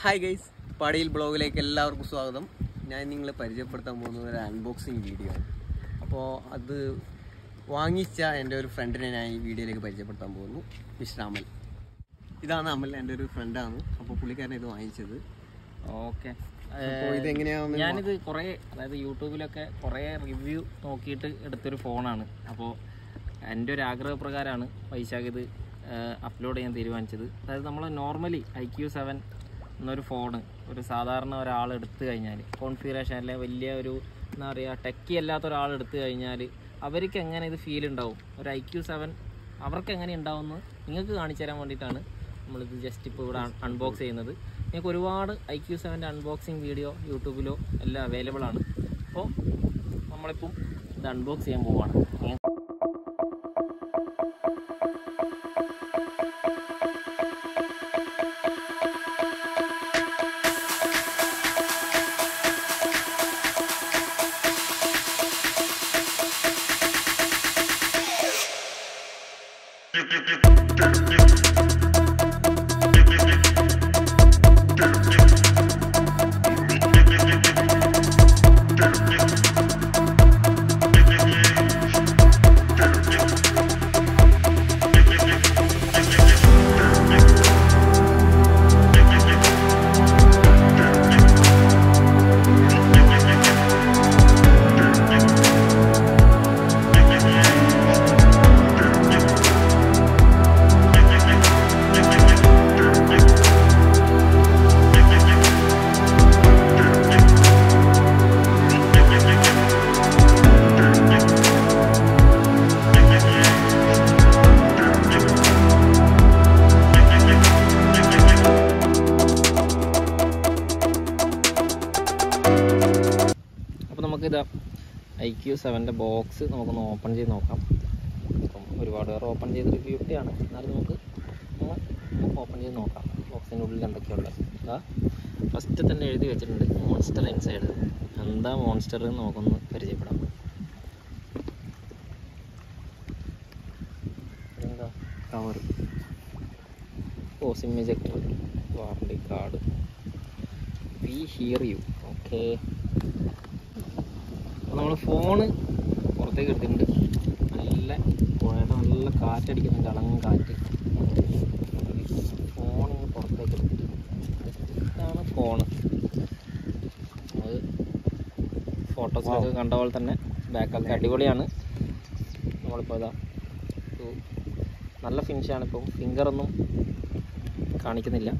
Hi guys പടിയിൽ ബ്ലോഗിലേക്ക് എല്ലാവർക്കും സ്വാഗതം ഞാൻ നിങ്ങളെ പരിചയപ്പെടുത്താൻ പോകുന്നത് ഒരു അൺബോക്സിങ് വീഡിയോ ആണ് അപ്പോൾ അത് വാങ്ങിച്ച എൻ്റെ ഒരു ഫ്രണ്ടിനെ ഞാൻ ഈ വീഡിയോയിലേക്ക് പരിചയപ്പെടുത്താൻ പോകുന്നു മിസ്റ്റർ അമൽ ഇതാണ് അമൽ എൻ്റെ ഒരു ഫ്രണ്ടാണ് അപ്പോൾ പുള്ളിക്കാരൻ ഇത് വാങ്ങിച്ചത് ഓക്കെ അപ്പോൾ ഇതെങ്ങനെയാണെന്ന് ഞാനിത് കുറേ അതായത് യൂട്യൂബിലൊക്കെ കുറേ റിവ്യൂ നോക്കിയിട്ട് എടുത്തൊരു ഫോണാണ് അപ്പോൾ എൻ്റെ ഒരു ആഗ്രഹപ്രകാരമാണ് വൈശാഖ് ഇത് അപ്ലോഡ് ചെയ്യാൻ തീരുമാനിച്ചത് അതായത് നമ്മൾ നോർമലി ഐ ക്യു സെവൻ എന്നൊരു ഫോണ് ഒരു സാധാരണ ഒരാൾ എടുത്തു കഴിഞ്ഞാൽ കോൺഫിഗറേഷനിലെ വലിയ ഒരു എന്താ പറയുക ടെക്കി അല്ലാത്ത ഒരാൾ എടുത്തു കഴിഞ്ഞാൽ അവർക്ക് എങ്ങനെ ഇത് ഫീൽ ഉണ്ടാവും ഒരു ഐ ക്യു സെവൻ അവർക്ക് എങ്ങനെ ഉണ്ടാവുമെന്ന് നിങ്ങൾക്ക് കാണിച്ചു തരാൻ വേണ്ടിയിട്ടാണ് നമ്മളിത് ജസ്റ്റ് ഇപ്പോൾ ഇവിടെ അൺബോക്സ് ചെയ്യുന്നത് നിങ്ങൾക്ക് ഒരുപാട് ഐ ക്യു സെവൻ്റെ അൺബോക്സിങ് വീഡിയോ യൂട്യൂബിലോ എല്ലാം അവൈലബിൾ ആണ് അപ്പോൾ നമ്മളിപ്പം ഇത് അൺബോക്സ് ചെയ്യാൻ പോവാണ് ഏ. അപ്പോൾ നമുക്കിതാ ഐ ക്യു സെവൻ്റെ ബോക്സ് നമുക്കൊന്ന് ഓപ്പൺ ചെയ്ത് നോക്കാം അപ്പം ഒരുപാട് പേർ ഓപ്പൺ ചെയ്ത് റിവ്യൂ ഇട്ടാണ് എന്നാലും നമുക്ക് ഓപ്പൺ ചെയ്ത് നോക്കാം ബോക്സിൻ്റെ ഉള്ളിൽ എന്തൊക്കെയുള്ളത് ഇതാ ഫസ്റ്റ് തന്നെ എഴുതി വെച്ചിട്ടുണ്ട് മോൺസ്റ്റർ ഇൻസൈഡ് എന്താ മോൺസ്റ്റർ എന്ന് നമുക്കൊന്ന് പരിചയപ്പെടാം എന്താ കവർ ഓ SIM ejector warranty card we hear you okay നമ്മൾ ഫോണ് പുറത്തേക്ക് എടുത്തിട്ടുണ്ട് നല്ല പുഴയുടെ നല്ല കാറ്റടിക്കുന്നുണ്ട് ഇളങ്ങും കാറ്റ് ഫോൺ ഇങ്ങ് പുറത്തേക്ക് എടുത്തിട്ട് ഇതാണ് ഫോണ് അത് ഫോട്ടോസിലൊക്കെ കണ്ട പോലെ തന്നെ ബാക്കൊക്കെ അടിപൊളിയാണ് നമ്മളിപ്പോൾ ഇതാ ഒരു നല്ല ഫിനിഷാണ് ഇപ്പം ഫിംഗറൊന്നും കാണിക്കുന്നില്ല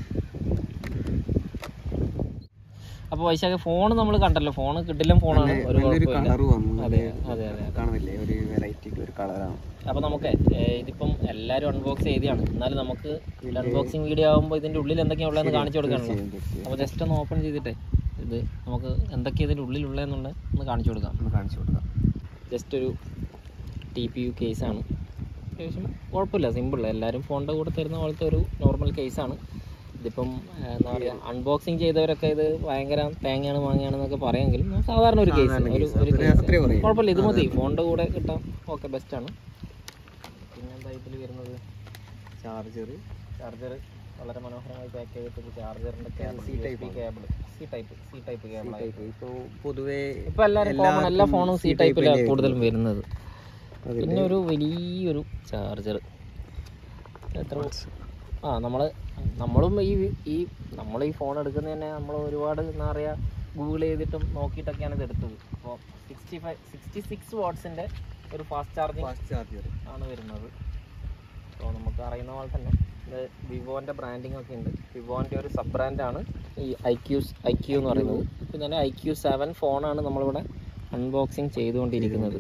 അപ്പോൾ വൈശാഖ ഫോൺ നമ്മൾ കണ്ടല്ലോ ഫോൺ കിട്ടില്ല ഫോണാണ് ഒരു നല്ലൊരു കുഴപ്പമില്ല കളർ വന്നു അതെ അതെ അതെ കാണുന്നില്ലേ ഒരു വെറൈറ്റി ഒരു കളറാണ് അപ്പോൾ നമുക്ക് ഇതിപ്പം എല്ലാവരും അൺബോക്സ് ചെയ്തതാണ് എന്നാലും നമുക്ക് അൺബോക്സിങ് വീഡിയോ ആകുമ്പോൾ ഇതിൻ്റെ ഉള്ളിൽ എന്തൊക്കെയാണുള്ളതെന്ന് കാണിച്ചു കൊടുക്കാനുള്ളൂ അപ്പോൾ ജസ്റ്റ് ഒന്ന് ഓപ്പൺ ചെയ്തിട്ട് ഇത് നമുക്ക് എന്തൊക്കെ ഇതിൻ്റെ ഉള്ളിലുള്ളതെന്നുള്ളത് ഒന്ന് കാണിച്ചു കൊടുക്കാം ഒന്ന് കാണിച്ചു കൊടുക്കാം ജസ്റ്റ് ഒരു ടി പി യു കേസാണ് അത്യാവശ്യം കുഴപ്പമില്ല സിമ്പിൾ എല്ലാവരും ഫോണിൻ്റെ കൂടെ തരുന്ന പോലത്തെ ഒരു നോർമൽ കേസാണ് ഇതിപ്പം ആ, എന്താ പറയുക അൺബോക്സിങ് ചെയ്തവരൊക്കെ ഇത് ഭയങ്കര തേങ്ങയാണ് മാങ്ങയാണെന്നൊക്കെ പറയുമെങ്കിലും സാധാരണ ഒരു കേസ് സാധാരണ ഒരു case. ഒരു അത്രേ- case. അത്രേ പറയൂ. കുഴപ്പമില്ല ഇത് മതി ഫോണിൻ്റെ കൂടെ കിട്ടാം ഓക്കെ ബെസ്റ്റാണ് പിന്നെന്താ ഇതിൽ വരുന്നത് ചാർജർ ചാർജർ വളരെ മനോഹരമായി പാക്ക് ചെയ്തിട്ട് ചാർജറിൻ്റെ കേബിൾ C type ആണ്. Cable C type C type കേബിളായി ഇപ്പോൾ പൊതുവേ ഇപ്പൊ എല്ലാവരും കോമൺ എല്ലാ ഫോണും സി ടൈപ്പിലാണ് കൂടുതലും വരുന്നത് അതിൽ പിന്നെ ഒരു വലിയൊരു ചാർജർ എത്ര ആ നമ്മൾ നമ്മളും ഈ ഈ നമ്മൾ ഈ ഫോൺ എടുക്കുന്നത് തന്നെ നമ്മൾ ഒരുപാട് എന്താ പറയുക ഗൂഗിൾ ചെയ്തിട്ടും നോക്കിയിട്ടൊക്കെയാണ് ഇത് എടുത്തത് അപ്പോൾ സിക്സ്റ്റി ഫൈവ് സിക്സ്റ്റി സിക്സ് വാട്ട്സിൻ്റെ ഒരു ഫാസ്റ്റ് ചാർജിങ് ഫാസ്റ്റ് ചാർജർ ആണ് വരുന്നത് അപ്പോൾ നമുക്ക് അറിയുന്ന പോലെ തന്നെ ഇത് വിവോൻ്റെ ബ്രാൻഡിങ് ഒക്കെ ഉണ്ട് വിവോൻ്റെ ഒരു സബ് ബ്രാൻഡാണ് ഈ ഐ ക്യൂ ഐ ക്യൂ എന്ന് പറയുന്നത് പിന്നെ ഐ ക്യൂ സെവൻ ഫോണാണ് നമ്മളിവിടെ അൺബോക്സിങ് ചെയ്തുകൊണ്ടിരിക്കുന്നത്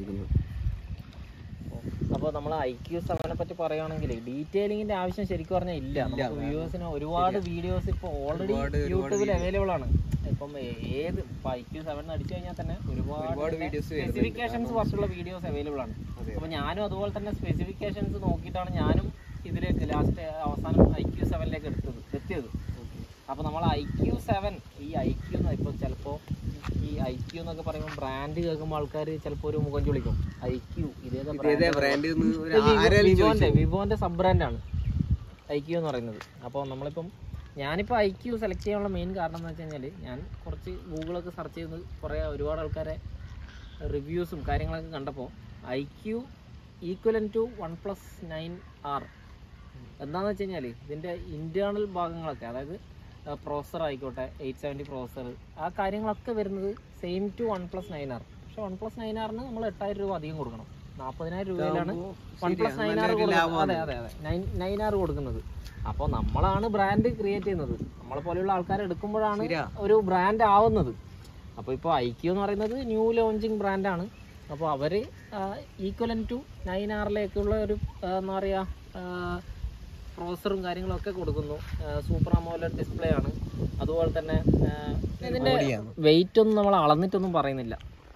അപ്പോൾ നമ്മൾ ഐ ക്യൂ സെവനെ പറ്റി പറയുകയാണെങ്കിൽ ഡീറ്റെയിലിങ്ങിന്റെ ആവശ്യം ശരിക്കും പറഞ്ഞാൽ ഇല്ല നമുക്ക് വ്യൂവേഴ്സിന് ഒരുപാട് വീഡിയോസ് ഇപ്പോൾ ഓൾറെഡി യൂട്യൂബിൽ അവൈലബിൾ ആണ് ഇപ്പം ഏത് ഇപ്പം ഐ ക്യൂ സെവൻ അടിച്ചു കഴിഞ്ഞാൽ തന്നെ ഒരുപാട് ഒരുപാട് videos വരുന്നുണ്ട്. സ്പെസിഫിക്കേഷൻസ് കുറച്ചുള്ള വീഡിയോസ് അവൈലബിൾ ആണ് അതെ. അപ്പോൾ ഞാനും അതുപോലെ തന്നെ സ്പെസിഫിക്കേഷൻസ് നോക്കിയിട്ടാണ് ഞാനും ഇതിലേക്ക് ലാസ്റ്റ് അവസാനം ഐ ക്യൂ സെവനിലേക്ക് എടുത്തത് എത്തിയത് അപ്പോൾ നമ്മൾ ഐ ക്യൂ സെവൻ ഈ ഐ ക്യൂ ഇപ്പോൾ ചിലപ്പോൾ ഈ ഐ ക്യൂ എന്നൊക്കെ പറയുമ്പോൾ ബ്രാൻഡ് കേൾക്കുമ്പോൾ ആൾക്കാർ ചിലപ്പോൾ ഒരു മുഖം ചുളിക്കും ഐ ക്യൂ ഇതേതാ ഇതേതാ brand? ബ്രാൻഡ് ഒരു ഇത് വിവോ- ആരാലും വിവോന്റെ വിവോന്റെ സബ് ബ്രാൻഡാണ് ഐ ക്യൂ എന്ന് പറയുന്നത് അപ്പോൾ നമ്മളിപ്പം ഞാനിപ്പോൾ ഐ ക്യൂ സെലക്ട് ചെയ്യാനുള്ള മെയിൻ കാരണം എന്ന് വെച്ച് കഴിഞ്ഞാൽ ഞാൻ കുറച്ച് ഗൂഗിളൊക്കെ സെർച്ച് ചെയ്ത് കുറേ ഒരുപാട് ആൾക്കാരെ റിവ്യൂസും കാര്യങ്ങളൊക്കെ കണ്ടപ്പോൾ iQOO equal to OnePlus nine R എന്താണെന്ന് വെച്ച് കഴിഞ്ഞാൽ ഇതിൻ്റെ ഇൻറ്റേർണൽ ഭാഗങ്ങളൊക്കെ അതായത് പ്രോസർ ആയിക്കോട്ടെ എയ്റ്റ് സെവൻറ്റി പ്രോസർ ആ കാര്യങ്ങളൊക്കെ വരുന്നത് same to OnePlus nine R പക്ഷേ വൺ പ്ലസ് നയൻ ആറിന് നമ്മൾ എട്ടായിരം രൂപ അധികം കൊടുക്കണം നാൽപ്പതിനായിരം രൂപയിലാണ് വൺ പ്ലസ് നയൻ ആർ കൊടുക്കുന്നത് അതെ അതെ അതെ നയൻ നയൻ ആർ കൊടുക്കുന്നത് അപ്പോൾ നമ്മളാണ് ബ്രാൻഡ് ക്രിയേറ്റ് ചെയ്യുന്നത് നമ്മളെ പോലെയുള്ള ആൾക്കാർ എടുക്കുമ്പോഴാണ് ശരിയാ. ഒരു ബ്രാൻഡ് ആവുന്നത് അപ്പോൾ ഇപ്പോൾ ഐക്യു എന്ന് പറയുന്നത് ന്യൂ ലോഞ്ചിങ് ബ്രാൻഡാണ് അപ്പോൾ അവർ ഈക്വലൻ ടു നയൻ ആറിലേക്കുള്ള ഒരു ആ, എന്താ പറയുക പ്രോസറും കാര്യങ്ങളൊക്കെ കൊടുക്കുന്നു സൂപ്പർ അമോലഡ് ഡിസ്പ്ലേ ആണ് അതുപോലെ തന്നെ ആ, ഇതിൻ്റെ ബോഡിയാണ് വെയിറ്റ് ഒന്നും നമ്മൾ അളന്നിട്ടൊന്നും പറയുന്നില്ല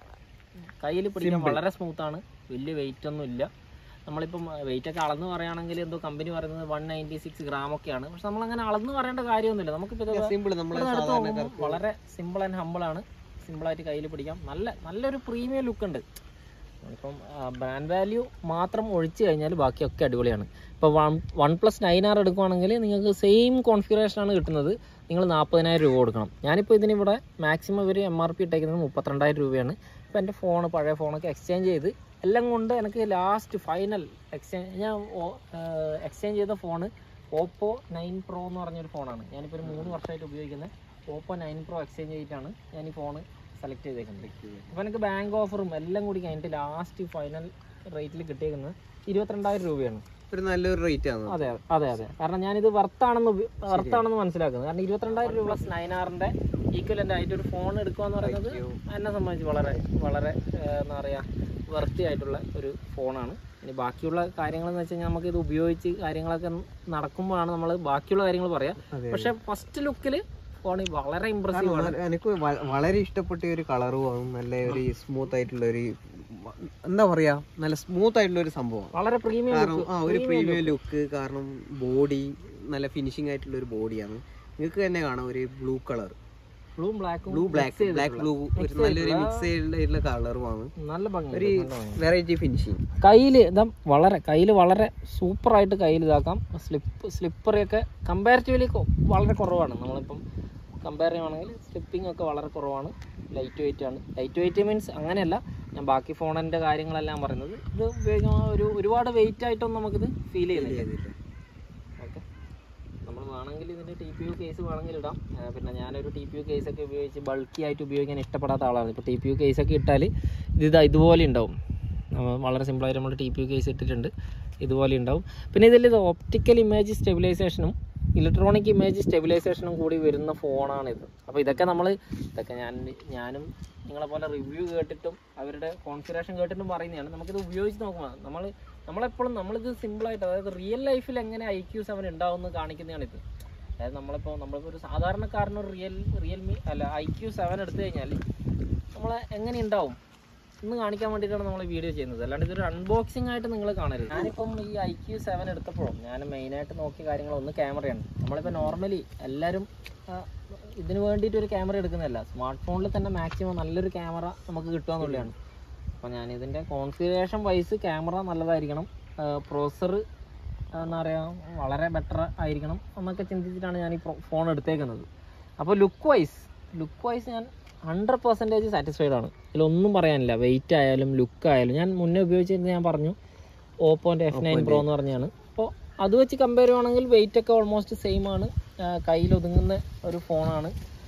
കയ്യിൽ പിടിക്കാൻ വളരെ സ്മൂത്ത് ആണ് വലിയ വെയിറ്റ് ഒന്നും ഇല്ല നമ്മളിപ്പം വെയിറ്റ് ഒക്കെ അളന്ന് പറയുകയാണെങ്കിൽ എന്തോ കമ്പനി പറയുന്നത് വൺ നയൻറ്റി സിക്സ് ഗ്രാം ഒക്കെയാണ് പക്ഷെ നമ്മൾ അങ്ങനെ അളന്ന് പറയേണ്ട കാര്യമൊന്നുമില്ല നമുക്കിപ്പോൾ ഇത് സിമ്പിൾ നമ്മളെ ഇവിടുന്ന് എടുത്ത് സാധാരണ നോക്കുമ്പോൾ വളരെ സിമ്പിൾ ആൻഡ് ഹമ്പിൾ ആണ് സിമ്പിളായിട്ട് കയ്യിൽ പിടിക്കാം നല്ല നല്ലൊരു പ്രീമിയം ലുക്ക് ഉണ്ട് ഇപ്പം ബ്രാൻഡ് വാല്യൂ മാത്രം ഒഴിച്ചു കഴിഞ്ഞാൽ ബാക്കിയൊക്കെ അടിപൊളിയാണ് ഇപ്പോൾ one OnePlus nine R എടുക്കുവാണെങ്കിൽ നിങ്ങൾക്ക് സെയിം കോൺഫിഗറേഷനാണ് കിട്ടുന്നത് നിങ്ങൾ നാൽപ്പതിനായിരം രൂപ കൊടുക്കണം ഞാനിപ്പോൾ ഇതിനിവിടെ മാക്സിമം ഇവർ എം ആർ പി ഇട്ടേക്കുന്നത് മുപ്പത്തിരണ്ടായിരം രൂപയാണ് ഇപ്പോൾ എൻ്റെ ഫോൺ പഴയ ഫോണൊക്കെ എക്സ്ചേഞ്ച് ചെയ്ത് എല്ലാം കൊണ്ട് എനിക്ക് ലാസ്റ്റ് ഫൈനൽ എക്സ്ചേഞ്ച് ഞാൻ എക്സ്ചേഞ്ച് ചെയ്ത ഫോണ് ഓപ്പോ നയൻ പ്രോ എന്ന് പറഞ്ഞൊരു ഫോണാണ് ഞാനിപ്പോൾ ഒരു മൂന്ന് വർഷമായിട്ട് ഉപയോഗിക്കുന്നത് ഓപ്പോ നയൻ പ്രോ എക്സ്ചേഞ്ച് ചെയ്തിട്ടാണ് ഞാൻ ഈ ഫോൺ സെലക്ട് ചെയ്തേക്കുന്നത് അപ്പോൾ എനിക്ക് ബാങ്ക് ഓഫറും എല്ലാം കൂടി കഴിഞ്ഞിട്ട് ലാസ്റ്റ് ഫൈനൽ റേറ്റിൽ കിട്ടിയേക്കുന്നത് ഇരുപത്തിരണ്ടായിരം രൂപയാണ് ഒരു നല്ലൊരു റേറ്റ് ആണ് അതെ അതെ അതെ കാരണം ഞാനിത് വർത്താണെന്ന് വർത്താണെന്ന് മനസ്സിലാക്കുന്നത് കാരണം ഇരുപത്തിരണ്ടായിരം രൂപ പ്ലസ് നയൻ ആറിൻ്റെ ഈക്വലൻ്റ് ആയിട്ട് ഒരു ഫോൺ എടുക്കുക എന്ന് പറയുന്നത് എന്നെ സംബന്ധിച്ച് വളരെ വളരെ ഏഹ്, എന്താ പറയുക വർത്തി ആയിട്ടുള്ള ഒരു ഫോണാണ് ഇനി ബാക്കിയുള്ള കാര്യങ്ങളെന്ന് വെച്ച് കഴിഞ്ഞാൽ നമുക്ക് ഇത് ഉപയോഗിച്ച് കാര്യങ്ങളൊക്കെ നടക്കുമ്പോഴാണ് നമ്മൾ ബാക്കിയുള്ള കാര്യങ്ങൾ പറയാം അതെ പക്ഷെ ഫസ്റ്റ് ലുക്കിൽ ഫോൺ വളരെ ഇമ്പ്രസീവ് ആണ് കാരണം എനിക്ക് വ- വളരെ ഇഷ്ടപ്പെട്ട ഒരു കളറും നല്ല ഒരു സ്മൂത്ത് ആയിട്ടുള്ള ഒരു എന്താ പറയാ നല്ല സ്മൂത്ത് ആയിട്ടുള്ള ഒരു സംഭവം വളരെ പ്രീമിയം കാരണം ആ ഒരു പ്രീമിയം ലുക്ക് കാരണം ബോഡി നല്ല ഫിനിഷിംഗ് ആയിട്ടുള്ള ഒരു ബോഡിയാണ് നിങ്ങൾക്ക് തന്നെ കാണാം ഒരു ബ്ലൂ കളർ ബ്ലൂ ബ്ലാക്കും ബ്ലൂ ബ്ലാക്ക് ബ്ലാക്ക് ബ്ലൂ ഒരു നല്ലൊരു മിക്സ് ചെയ്തിട്ടുള്ള കളറുമാണ് നല്ല ഭംഗി ഒരു വെറൈറ്റി ഫിനിഷിങ് കയ്യിൽ ഇതാ വളരെ കയ്യിൽ വളരെ സൂപ്പറായിട്ട് കയ്യിൽ ഇതാക്കാം സ്ലിപ്പ് സ്ലിപ്പറൊക്കെ കമ്പാരിറ്റീവ്ലി വളരെ കുറവാണ് നമ്മളിപ്പം കമ്പയർ ചെയ്യുവാണെങ്കിൽ സ്ലിപ്പിംഗ് ഒക്കെ വളരെ കുറവാണ് ലൈറ്റ് വെയിറ്റ് ആണ് ലൈറ്റ് വെയിറ്റ് മീൻസ് അങ്ങനെയല്ല ഞാൻ ബാക്കി ഫോണിൻ്റെ കാര്യങ്ങളെല്ലാം പറയുന്നത് ഇത് ഉപയോഗിക്കുമ്പോൾ ഒരു ഒരുപാട് വെയിറ്റ് ആയിട്ടൊന്നും നമുക്കിത് ഫീൽ ചെയ്യുന്നില്ല ഓക്കെ നമ്മൾ വേണമെങ്കിൽ ഇതിൻ്റെ ടി പി യു കേസ് വേണമെങ്കിൽ ഇടാം ആ, പിന്നെ ഞാനൊരു ടി പി യു കേസൊക്കെ ഉപയോഗിച്ച് ബൾക്കി ആയിട്ട് ഉപയോഗിക്കാൻ ഇഷ്ടപ്പെടാത്ത ആളാണ് ഇപ്പോൾ ടി പി യു കേസൊക്കെ ഇട്ടാൽ ഇത് ഇതാ ഇതുപോലെ ഉണ്ടാവും നമ്മ വളരെ സിമ്പിളായിട്ട് നമ്മൾ ടി പി യു കേസ് ഇട്ടിട്ടുണ്ട് ഇതുപോലെ ഉണ്ടാവും പിന്നെ ഇതിൽ ഇത് ഓപ്റ്റിക്കൽ ഇമേജ് സ്റ്റെബിലൈസേഷനും ഇലക്ട്രോണിക് ഇമേജ് സ്റ്റെബിലൈസേഷനും കൂടി വരുന്ന ഫോണാണിത് അപ്പോൾ ഇതൊക്കെ നമ്മൾ ഇതൊക്കെ ഞാൻ ഞാനും നിങ്ങളെ പോലെ റിവ്യൂ കേട്ടിട്ടും അവരുടെ കോൺഫിഗറേഷൻ കേട്ടിട്ടും പറയുന്നതാണ് നമുക്കിത് ഉപയോഗിച്ച് നോക്കുമ്പോൾ നമ്മൾ നമ്മളെപ്പോഴും നമ്മളിത് സിമ്പിളായിട്ട് അതായത് റിയൽ ലൈഫിൽ എങ്ങനെ ഐ ക്യൂ സെവൻ ഉണ്ടാവുമെന്ന് കാണിക്കുന്നതാണിത് അതായത് നമ്മളിപ്പോൾ നമ്മളിപ്പോൾ ഒരു സാധാരണക്കാരനൊരു റിയൽ റിയൽമി അല്ല ഐ ക്യൂ സെവൻ എടുത്തു കഴിഞ്ഞാൽ നമ്മൾ എങ്ങനെ ഉണ്ടാവും എന്ന് കാണിക്കാൻ വേണ്ടിയിട്ടാണ് നമ്മൾ വീഡിയോ ചെയ്യുന്നത് അല്ലാണ്ട് ഇതൊരു അൺബോക്സിംഗ് ആയിട്ട് നിങ്ങൾ കാണരുത് ഞാനിപ്പം ഈ ഐ ക്യൂ സെവൻ എടുത്തപ്പോഴും ഞാൻ മെയിനായിട്ട് നോക്കിയ കാര്യങ്ങൾ ഒന്ന് ക്യാമറയാണ് നമ്മളിപ്പോൾ നോർമലി എല്ലാവരും ആ, ഇതിന് വേണ്ടിയിട്ട് ഒരു ക്യാമറ എടുക്കുന്നതല്ല സ്മാർട്ട് ഫോണിൽ തന്നെ മാക്സിമം നല്ലൊരു ക്യാമറ നമുക്ക് കിട്ടുക എന്നുള്ളതാണ് അപ്പോൾ ഞാൻ ഇതിൻ്റെ കോൺഫിഗറേഷൻ വൈസ് ക്യാമറ നല്ലതായിരിക്കണം പ്രോസർ എന്താ പറയുക വളരെ ബെറ്റർ ആയിരിക്കണം എന്നൊക്കെ ചിന്തിച്ചിട്ടാണ് ഞാൻ ഈ ഫോൺ എടുത്തേക്കുന്നത് അപ്പോൾ ലുക്ക് വൈസ് ലുക്ക് വൈസ് ഞാൻ ഹൺഡ്രഡ് പെർസെൻറ്റേജ് സാറ്റിസ്ഫൈഡ് ആണ് ഇതിലൊന്നും പറയാനില്ല വെയിറ്റ് ആയാലും ലുക്ക് ആയാലും ഞാൻ മുന്നേ ഉപയോഗിച്ചിരുന്നത് ഞാൻ പറഞ്ഞു ഓപ്പോൻ്റെ എഫ് നയൻ പ്രോ എന്ന് പറഞ്ഞാണ് അപ്പോൾ അത് വെച്ച് കമ്പയർ ചെയ്യുവാണെങ്കിൽ വെയിറ്റ് ഒക്കെ ഓൾമോസ്റ്റ് സെയിം ആണ് കയ്യിൽ ഒതുങ്ങുന്ന ഒരു ഫോണാണ്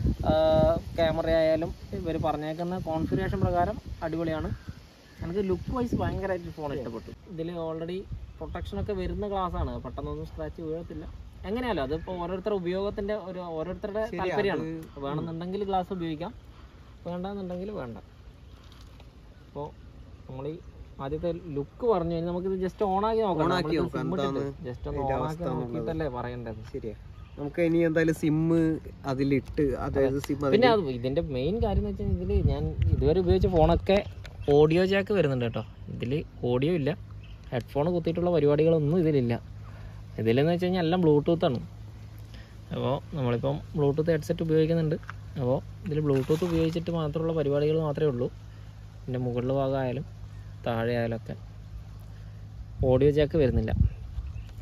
ക്യാമറ ആയാലും ഇവർ പറഞ്ഞേക്കുന്ന കോൺഫിഗറേഷൻ പ്രകാരം അടിപൊളിയാണ് എനിക്ക് ലുക്ക് വൈസ് ഭയങ്കരമായിട്ട് ഫോൺ ഇഷ്ടപ്പെട്ടു ഇതിൽ ഓൾറെഡി പ്രൊട്ടക്ഷൻ ഒക്കെ വരുന്ന ഗ്ലാസ് ആണ് പെട്ടെന്നൊന്നും സ്ക്രാച്ച് വീഴത്തില്ല എങ്ങനെയല്ലോ അതിപ്പോൾ ഓരോരുത്തരുടെ ഉപയോഗത്തിന്റെ ഒരു ഓരോരുത്തരുടെ താല്പര്യമാണ് വേണമെന്നുണ്ടെങ്കിൽ ഗ്ലാസ് ഉപയോഗിക്കാം വേണ്ടെന്നുണ്ടെങ്കിൽ വേണ്ട അപ്പോൾ നമ്മൾ ഈ ആദ്യത്തെ ലുക്ക് പറഞ്ഞു കഴിഞ്ഞാൽ നമുക്കിത് ജസ്റ്റ് ഓണാക്കി നോക്കാം ഓണാക്കി നോക്കാം, എന്താണ് ജസ്റ്റ് ഒന്ന് ഇതിന്റെ ഓണാക്കി അവസ്ഥ എന്നുള്ളത്. നോക്കിയിട്ടല്ലേ പറയേണ്ടത് ശരിയാ നമുക്ക് ഇനി എന്തായാലും സിമ്മ് അതിലിട്ട് അതായത് സിം പിന്നെ അത് ഇതിന്റെ മെയിൻ കാര്യം എന്ന് വെച്ചാൽ ഇതിൽ ഞാൻ ഇതുവരെ ഉപയോഗിച്ച ഫോണൊക്കെ ഓഡിയോ ജാക്ക് വരുന്നുണ്ട് കേട്ടോ ഇതിൽ ഓഡിയോ ഇല്ല ഹെഡ്ഫോൺ കുത്തിയിട്ടുള്ള പരിപാടികളൊന്നും ഇതിലില്ല ഇതിലെന്ന് വെച്ച് കഴിഞ്ഞാൽ എല്ലാം ബ്ലൂടൂത്താണ് അപ്പോൾ നമ്മളിപ്പം ബ്ലൂടൂത്ത് ഹെഡ്സെറ്റ് ഉപയോഗിക്കുന്നുണ്ട് അപ്പോൾ ഇതിൽ ബ്ലൂടൂത്ത് ഉപയോഗിച്ചിട്ട് മാത്രമുള്ള പരിപാടികൾ മാത്രമേ ഉള്ളൂ പിന്നെ മുകളിൽ ഭാഗമായാലും താഴെ ആയാലും ഒക്കെ ഓഡിയോ ജാക്ക് വരുന്നില്ല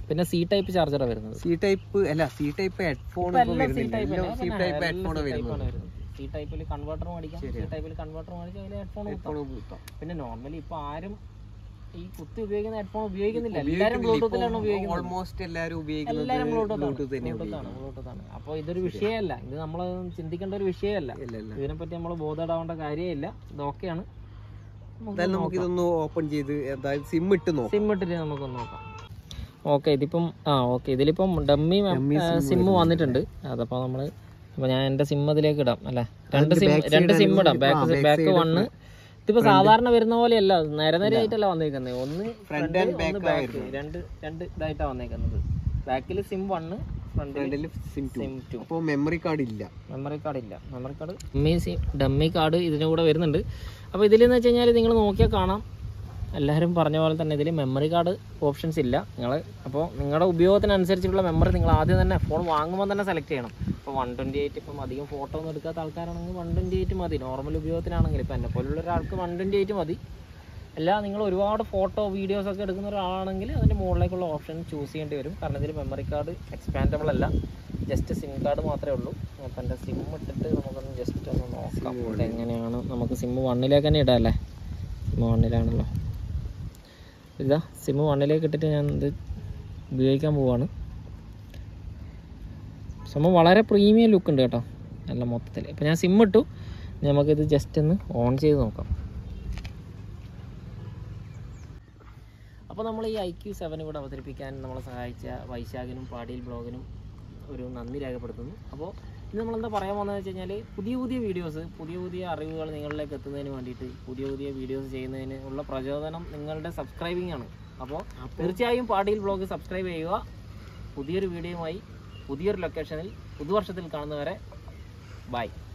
പിന്നെ സി ടൈപ്പ് ചാർജറാണ് വരുന്നത് സി ടൈപ്പ് അല്ല സി ടൈപ്പ് ഹെഡ്ഫോൺ എല്ലാം സി വരുന്നില്ല ടൈപ്പ് എല്ലാം സി ടൈപ്പ് ഹെഡ്ഫോൺ വരുന്നത് സി ടൈപ്പിൽ കൺവേർട്ടർ മേടിക്കാം സി ടൈപ്പിൽ കൺവേർട്ടർ മേടിക്കാം അതിൽ ഹെഡ്ഫോൺ കുത്താം ഹെഡ്ഫോൺ കുത്താം പിന്നെ നോർമലി ഇപ്പൊ ആരും ഈ കുത്തി ഉപയോഗിക്കുന്ന ഹെഡ്ഫോൺ ഉപയോഗിക്കുന്നില്ല എല്ലാവരും ബ്ലൂടൂത്തിലാണ് ഉപയോഗിക്കുന്നത് ഓൾമോസ്റ്റ് എല്ലാരും ഉപയോഗിക്കുന്നത് എല്ലാവരും ബ്ലൂടൂത്ത് ബ്ലൂടൂത്ത് തന്നെ ബ്ലൂടൂത്താണ് ബ്ലൂടൂത്താണ് അപ്പോൾ ഇതൊരു വിഷയമല്ല ഇത് നമ്മൾ ചിന്തിക്കേണ്ട ഒരു വിഷയമല്ല ഇല്ല ഇല്ല ഇതിനെപ്പറ്റി നമ്മൾ ബോധപ്പെടാവേണ്ട കാര്യമില്ല ഇത് ഓക്കെയാണ് എന്തായാലും നമുക്ക് ഇതൊന്ന് ഓപ്പൺ ചെയ്ത് എന്തായാലും സിം ഇട്ട് നോക്കാം സിം ഇട്ടിട്ട് നമുക്കൊന്ന് നോക്കാം ഓക്കെ ഇതിപ്പം ആ ഓക്കെ ഇതിലിപ്പം ഡമ്മി സിം വന്നിട്ടുണ്ട് അതപ്പോൾ നമ്മൾ അപ്പോൾ ഞാൻ എൻ്റെ സിം അതിലേക്ക് ഇടാം അല്ലേ രണ്ട് സിം രണ്ട് സിം ഇടാം ബാക്ക് ബാക്ക് വണ്ണ് ഇതിപ്പോ സാധാരണ വരുന്ന പോലെയല്ല നേരെ നേരെ ആയിട്ടല്ല വന്നേക്കുന്നത് ഒന്ന് ഫ്രണ്ട് ഒന്ന് ബാക്ക് രണ്ട് രണ്ട് ഇതായിട്ടാണ് വന്നേക്കുന്നത് ബാക്കിൽ സിം വണ്ണ് ഫ്രണ്ടിൽ സിം ടു സിം ടു അപ്പോൾ മെമ്മറി കാർഡ് ഇല്ല മെമ്മറി കാർഡ് ഇല്ല മെമ്മറി കാർഡ് ഡമ്മി സി ഡമ്മി കാർഡ് ഇതിൻ്റെ കൂടെ വരുന്നുണ്ട് അപ്പോൾ ഇതിലെന്ന് വെച്ച് കഴിഞ്ഞാൽ നിങ്ങൾ നോക്കിയാൽ കാണാം എല്ലാവരും പറഞ്ഞ പോലെ തന്നെ ഇതിൽ മെമ്മറി കാർഡ് ഓപ്ഷൻസ് ഇല്ല നിങ്ങൾ അപ്പോൾ നിങ്ങളുടെ ഉപയോഗത്തിനനുസരിച്ചുള്ള മെമ്മറി നിങ്ങൾ ആദ്യം തന്നെ ഫോൺ വാങ്ങുമ്പോൾ തന്നെ സെലക്ട് ചെയ്യണം ഇപ്പോൾ വൺ ട്വൻറ്റി എയ്റ്റ് ഇപ്പം അധികം ഫോട്ടോ ഒന്നും എടുക്കാത്ത ആൾക്കാരാണെങ്കിൽ വൺ ട്വൻറ്റി എയ്റ്റ് മതി നോർമൽ ഉപയോഗത്തിനാണെങ്കിൽ ഇപ്പം എന്നെ പോലുള്ള ഒരാൾക്ക് വൺ ട്വൻറ്റി എയ്റ്റ് മതി അല്ല നിങ്ങൾ ഒരുപാട് ഫോട്ടോ വീഡിയോസ് ഒക്കെ എടുക്കുന്ന ഒരാളാണെങ്കിൽ അതിൻ്റെ മുകളിലേക്കുള്ള ഓപ്ഷൻ ചൂസ് ചെയ്യേണ്ടി വരും കാരണം ഇതിൽ മെമ്മറി കാർഡ് എക്സ്പാൻഡബിൾ അല്ല ജസ്റ്റ് സിം കാർഡ് മാത്രമേ ഉള്ളൂ അപ്പോൾ എൻ്റെ സിം ഇട്ടിട്ട് നമുക്കൊന്ന് ജസ്റ്റ് ഒന്ന് നോക്കാം എങ്ങനെയാണ് നമുക്ക് സിം വണ്ണിലേക്ക് തന്നെ ഇടാം അല്ലേ സിം വണ്ണിലാണല്ലോ ഇതാ സിം വണ്ണിലേക്ക് ഇട്ടിട്ട് ഞാൻ ഇത് ഉപയോഗിക്കാൻ പോവാണ് സംഭവം വളരെ പ്രീമിയം ലുക്ക് ഉണ്ട് കേട്ടോ നല്ല മൊത്തത്തിൽ ഇപ്പം ഞാൻ സിം ഇട്ടു ഇനി നമുക്കിത് ജസ്റ്റ് ഒന്ന് ഓൺ ചെയ്ത് നോക്കാം അപ്പോൾ നമ്മൾ ഈ ഐ ക്യു സെവൻ ഇവിടെ അവതരിപ്പിക്കാൻ നമ്മളെ സഹായിച്ച വൈശാഖിനും പാടിയിൽ ബ്ലോഗിനും ഒരു നന്ദി രേഖപ്പെടുത്തുന്നു അപ്പോൾ ഇന്ന് നമ്മളെന്താ പറയാൻ പോകുന്നത് വെച്ച് കഴിഞ്ഞാൽ പുതിയ പുതിയ വീഡിയോസ് പുതിയ പുതിയ അറിവുകൾ നിങ്ങളിലേക്ക് എത്തുന്നതിന് വേണ്ടിയിട്ട് പുതിയ പുതിയ വീഡിയോസ് ചെയ്യുന്നതിന് ഉള്ള പ്രചോദനം നിങ്ങളുടെ സബ്സ്ക്രൈബിംഗ് ആണ് അപ്പോൾ തീർച്ചയായും പാടിയിൽ ബ്ലോഗ് സബ്സ്ക്രൈബ് ചെയ്യുക പുതിയൊരു വീഡിയോയുമായി പുതിയൊരു ലൊക്കേഷനിൽ പുതുവർഷത്തിൽ കാണുന്നവരെ ബൈ